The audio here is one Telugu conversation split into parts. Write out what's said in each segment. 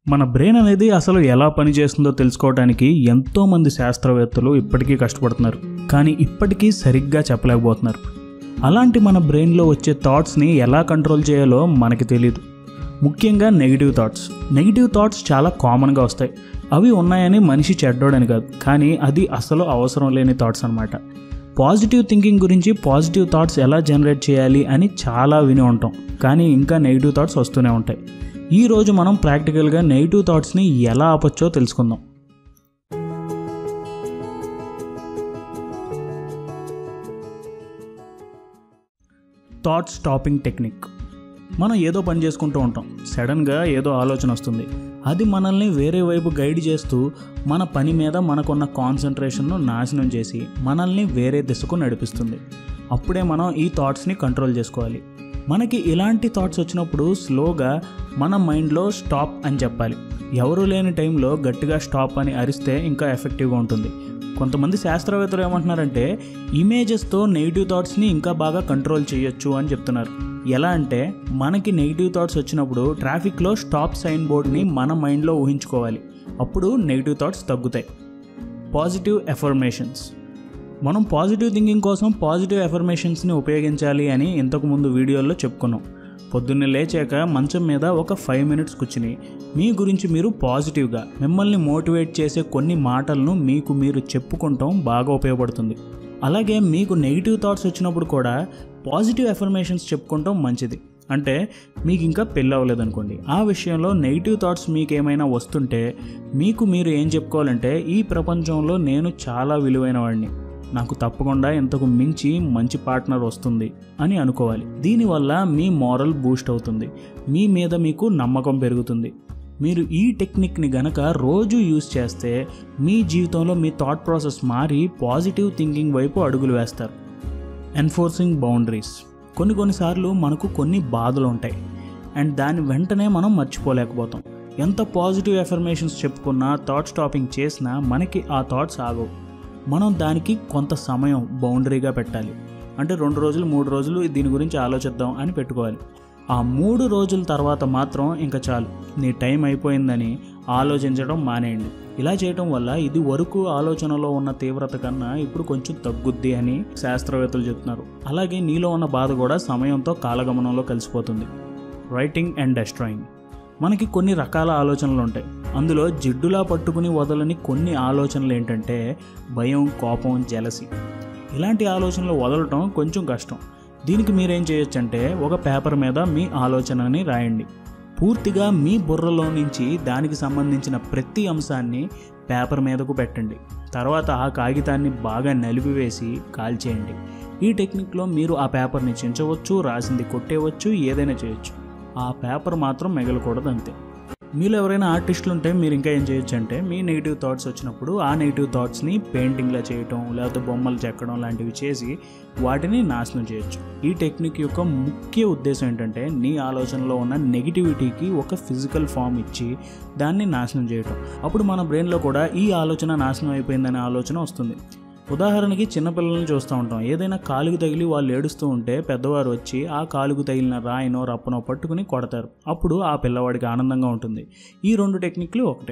మన బ్రెయిన్ అనేది అసలు ఎలా పనిచేస్తుందో తెలుసుకోవడానికి ఎంతోమంది శాస్త్రవేత్తలు ఇప్పటికీ కష్టపడుతున్నారు కానీ ఇప్పటికీ సరిగ్గా చెప్పలేకపోతున్నారు అలాంటి మన బ్రెయిన్లో వచ్చే థాట్స్ని ఎలా కంట్రోల్ చేయాలో మనకి తెలియదు ముఖ్యంగా నెగిటివ్ థాట్స్ నెగిటివ్ థాట్స్ చాలా కామన్గా వస్తాయి అవి ఉన్నాయని మనిషి చెడ్డోడని కాదు కానీ అది అసలు అవసరం లేని థాట్స్ అనమాట పాజిటివ్ థింకింగ్ గురించి పాజిటివ్ థాట్స్ ఎలా జనరేట్ చేయాలి అని చాలా విని ఉంటాం కానీ ఇంకా నెగిటివ్ థాట్స్ వస్తూనే ఉంటాయి ఈ రోజు మనం ప్రాక్టికల్గా నెగిటివ్ థాట్స్ని ఎలా ఆపొచ్చో తెలుసుకుందాం థాట్ స్టాపింగ్ టెక్నిక్ మనం ఏదో పని చేసుకుంటూ ఉంటాం సడన్గా ఏదో ఆలోచన వస్తుంది అది మనల్ని వేరే వైపు గైడ్ చేస్తూ మన పని మీద మనకున్న కాన్సన్ట్రేషన్ను నాశనం చేసి మనల్ని వేరే దిశకు నడిపిస్తుంది అప్పుడే మనం ఈ థాట్స్ని కంట్రోల్ చేసుకోవాలి మనకి ఇలాంటి థాట్స్ వచ్చినప్పుడు స్లోగా మన మైండ్లో స్టాప్ అని చెప్పాలి ఎవరు లేని టైంలో గట్టిగా స్టాప్ అని అరిస్తే ఇంకా ఎఫెక్టివ్గా ఉంటుంది కొంతమంది శాస్త్రవేత్తలు ఏమంటున్నారంటే ఇమేజెస్తో నెగిటివ్ థాట్స్ని ఇంకా బాగా కంట్రోల్ చేయొచ్చు అని చెప్తున్నారు ఎలా అంటే మనకి నెగిటివ్ థాట్స్ వచ్చినప్పుడు ట్రాఫిక్లో స్టాప్ సైన్ బోర్డ్ని మన మైండ్లో ఊహించుకోవాలి అప్పుడు నెగిటివ్ థాట్స్ తగ్గుతాయి పాజిటివ్ ఎఫర్మేషన్స్ మనం పాజిటివ్ థింకింగ్ కోసం పాజిటివ్ ఎఫర్మేషన్స్ని ఉపయోగించాలి అని ఇంతకుముందు వీడియోల్లో చెప్పుకున్నాం పొద్దున్నే లేచాక మంచం మీద ఒక ఫైవ్ మినిట్స్ కూర్చుని మీ గురించి మీరు పాజిటివ్గా మిమ్మల్ని మోటివేట్ చేసే కొన్ని మాటలను మీకు మీరు చెప్పుకుంటాం బాగా ఉపయోగపడుతుంది అలాగే మీకు నెగిటివ్ థాట్స్ వచ్చినప్పుడు కూడా పాజిటివ్ ఎఫర్మేషన్స్ చెప్పుకుంటాం మంచిది అంటే మీకు ఇంకా పెళ్ళి అవ్వలేదు అనుకోండి ఆ విషయంలో నెగిటివ్ థాట్స్ మీకు ఏమైనా వస్తుంటే మీకు మీరు ఏం చెప్పుకోవాలంటే ఈ ప్రపంచంలో నేను చాలా విలువైన వాడిని నాకు తప్పకుండా ఇంతకు మించి మంచి పార్ట్నర్ వస్తుంది అని అనుకోవాలి దీనివల్ల మీ మారల్ బూస్ట్ అవుతుంది మీ మీద మీకు నమ్మకం పెరుగుతుంది మీరు ఈ టెక్నిక్ని గనక రోజు యూస్ చేస్తే మీ జీవితంలో మీ థాట్ ప్రాసెస్ మారి పాజిటివ్ థింకింగ్ వైపు అడుగులు వేస్తారు ఎన్ఫోర్సింగ్ బౌండరీస్ కొన్ని కొన్నిసార్లు మనకు కొన్ని బాధలు ఉంటాయి అండ్ దాని వెంటనే మనం మర్చిపోలేకపోతాం ఎంత పాజిటివ్ ఎఫర్మేషన్స్ చెప్పుకున్నా థాట్ స్టాపింగ్ చేసినా మనకి ఆ థాట్స్ ఆగవు మనం దానికి కొంత సమయం బౌండరీగా పెట్టాలి అంటే రెండు రోజులు మూడు రోజులు దీని గురించి ఆలోచిద్దాం అని పెట్టుకోవాలి ఆ మూడు రోజుల తర్వాత మాత్రం ఇంకా చాలు నీ టైం అయిపోయిందని ఆలోచించడం మానేయండి ఇలా చేయడం వల్ల ఇది వరకు ఆలోచనలో ఉన్న తీవ్రత కన్నా ఇప్పుడు కొంచెం తగ్గుద్ది అని శాస్త్రవేత్తలు చెప్తున్నారు అలాగే నీలో ఉన్న బాధ కూడా సమయంతో కాలగమనంలో కలిసిపోతుంది రైటింగ్ అండ్ డెస్ట్రాయింగ్ మనకి కొన్ని రకాల ఆలోచనలు ఉంటాయి అందులో జిడ్డులా పట్టుకుని వదలని కొన్ని ఆలోచనలు ఏంటంటే భయం కోపం జలసి ఇలాంటి ఆలోచనలు వదలటం కొంచెం కష్టం దీనికి మీరేం చేయొచ్చంటే ఒక పేపర్ మీద మీ ఆలోచనని రాయండి పూర్తిగా మీ బుర్రలో నుంచి దానికి సంబంధించిన ప్రతి అంశాన్ని పేపర్ మీదకు పెట్టండి తర్వాత ఆ కాగితాన్ని బాగా నలిపివేసి కాల్చేయండి ఈ టెక్నిక్లో మీరు ఆ పేపర్ని చించవచ్చు రాసింది కొట్టేయవచ్చు ఏదైనా చేయొచ్చు ఆ పేపర్ మాత్రం మిగలకూడదు అంతే మీలో ఎవరైనా ఆర్టిస్టులు ఉంటే మీరు ఇంకా ఏం చేయొచ్చు అంటే మీ నెగిటివ్ థాట్స్ వచ్చినప్పుడు ఆ నెగిటివ్ థాట్స్ని పెయింటింగ్లా చేయటం లేకపోతే బొమ్మలు చెక్కడం లాంటివి చేసి వాటిని నాశనం చేయొచ్చు ఈ టెక్నిక్ యొక్క ముఖ్య ఉద్దేశం ఏంటంటే నీ ఆలోచనలో ఉన్న నెగిటివిటీకి ఒక ఫిజికల్ ఫామ్ ఇచ్చి దాన్ని నాశనం చేయటం అప్పుడు మన బ్రెయిన్లో కూడా ఈ ఆలోచన నాశనం అయిపోయిందనే ఆలోచన వస్తుంది ఉదాహరణకి చిన్నపిల్లల్ని చూస్తూ ఉంటాం ఏదైనా కాలుకు తగిలి వాళ్ళు ఏడుస్తూ ఉంటే పెద్దవారు వచ్చి ఆ కాలుకు తగిలిన రాయినో రప్పనో పట్టుకుని కొడతారు అప్పుడు ఆ పిల్లవాడికి ఆనందంగా ఉంటుంది ఈ రెండు టెక్నిక్లు ఒకటే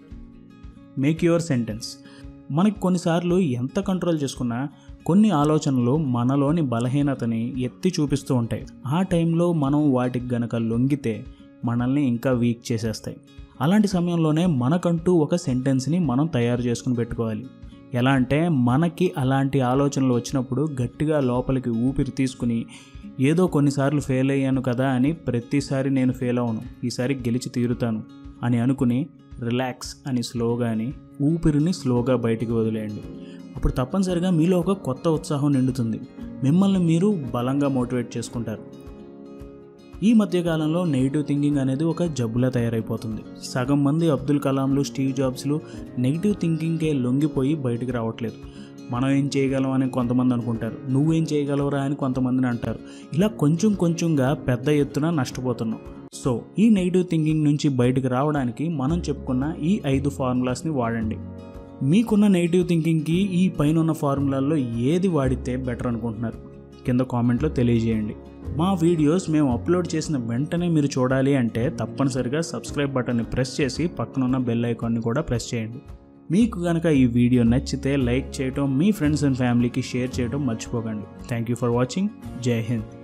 మేక్ యువర్ సెంటెన్స్ మనకి కొన్నిసార్లు ఎంత కంట్రోల్ చేసుకున్నా కొన్ని ఆలోచనలు మనలోని బలహీనతని ఎత్తి చూపిస్తూ ఉంటాయి ఆ టైంలో మనం వాటికి గనక లొంగితే మనల్ని ఇంకా వీక్ చేసేస్తాయి అలాంటి సమయంలోనే మనకంటూ ఒక సెంటెన్స్ని మనం తయారు చేసుకుని పెట్టుకోవాలి ఎలా అంటే మనకి అలాంటి ఆలోచనలు వచ్చినప్పుడు గట్టిగా లోపలికి ఊపిరి తీసుకుని ఏదో కొన్నిసార్లు ఫెయిల్ అయ్యాను కదా అని ప్రతిసారి నేను ఫెయిల్ అవను ఈసారి గెలిచి తీరుతాను అని అనుకుని రిలాక్స్ అని స్లోగా అని ఊపిరిని స్లోగా బయటికి వదిలేయండి అప్పుడు తప్పనిసరిగా మీలో ఒక కొత్త ఉత్సాహం నిండుతుంది మిమ్మల్ని మీరు బలంగా మోటివేట్ చేసుకుంటారు ఈ మధ్యకాలంలో నెగిటివ్ థింకింగ్ అనేది ఒక జబ్బులా తయారైపోతుంది సగం మంది అబ్దుల్ కలాంలు స్టీవ్ జాబ్స్లు నెగిటివ్ థింకింగ్కే లొంగిపోయి బయటికి రావట్లేదు మనం ఏం చేయగలం అని కొంతమంది అనుకుంటారు నువ్వేం చేయగలవురా అని కొంతమందిని అంటారు ఇలా కొంచెం కొంచెంగా పెద్ద ఎత్తున నష్టపోతున్నాం సో ఈ నెగిటివ్ థింకింగ్ నుంచి బయటకు రావడానికి మనం చెప్పుకున్న ఈ ఐదు ఫార్ములాస్ని వాడండి మీకున్న నెగిటివ్ థింకింగ్కి ఈ పైన ఉన్న ఫార్ములాల్లో ఏది వాడితే బెటర్ అనుకుంటున్నారు కింద కామెంట్లో తెలియజేయండి మా వీడియోస్ మేము అప్లోడ్ చేసిన వెంటనే మీరు చూడాలి అంటే తప్పనిసరిగా సబ్స్క్రైబ్ బటన్ని ప్రెస్ చేసి పక్కనున్న బెల్ ఐకాన్ని కూడా ప్రెస్ చేయండి మీకు కనుక ఈ వీడియో నచ్చితే లైక్ చేయటం మీ ఫ్రెండ్స్ అండ్ ఫ్యామిలీకి షేర్ చేయడం మర్చిపోకండి థ్యాంక్ యూ ఫర్ వాచింగ్ జై హింద్